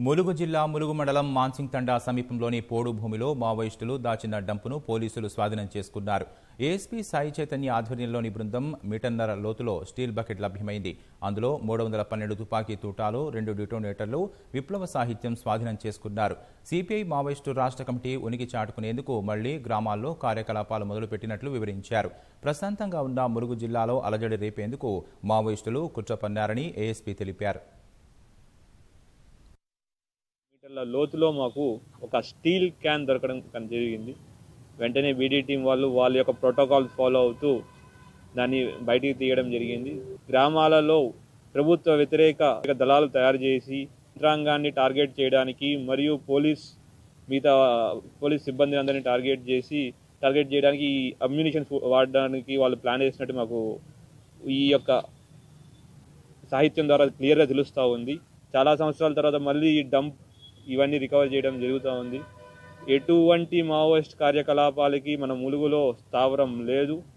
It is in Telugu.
ములుగు జిల్లా ములుగు మండలం మాన్సింగ్ తండా సమీపంలోని పోడు భూమిలో మావోయిస్టులు దాచిన డంపును పోలీసులు స్వాధీనం చేసుకున్నారు ఏఎస్పీ సాయి చైతన్య ఆధ్వర్యంలోని బృందం మీటర్నర లోతులో స్టీల్ బకెట్ లభ్యమైంది అందులో మూడు వందల పన్నెండు తుపాకీ తూటాలు రెండు డిటోనేటర్లు విప్లవ సాహిత్యం స్వాధీనం చేసుకున్నారు సిపిఐ మావోయిస్టు రాష్ట్ర కమిటీ ఉనికి చాటుకునేందుకు మళ్లీ గ్రామాల్లో కార్యకలాపాలు మొదలుపెట్టినట్లు వివరించారు ప్రశాంతంగా ఉన్న ములుగు జిల్లాలో అలజడి రేపేందుకు మావోయిస్టులు కుట్ర పన్నారని ఏఎస్పీ తెలిపారు మీటర్ల లోతులో మాకు ఒక స్టీల్ క్యాన్ దొరకడం కన్ జరిగింది వెంటనే బీడీ టీం వాళ్ళు వాళ్ళ యొక్క ప్రోటోకాల్ ఫాలో అవుతూ దాన్ని బయటికి తీయడం జరిగింది గ్రామాలలో ప్రభుత్వ వ్యతిరేక దళాలు తయారు చేసి యంత్రాంగాన్ని టార్గెట్ చేయడానికి మరియు పోలీస్ మిగతా పోలీస్ సిబ్బంది అందరినీ టార్గెట్ చేసి టార్గెట్ చేయడానికి ఈ అమ్యూనిషన్స్ వాడడానికి వాళ్ళు ప్లాన్ చేసినట్టు మాకు ఈ యొక్క సాహిత్యం ద్వారా క్లియర్గా తెలుస్తూ ఉంది చాలా సంవత్సరాల తర్వాత మళ్ళీ ఈ డంప్ ఇవన్నీ రికవర్ చేయడం జరుగుతూ ఉంది ఎటువంటి మావోయిస్ట్ కార్యకలాపాలకి మన ములుగులో స్థావరం లేదు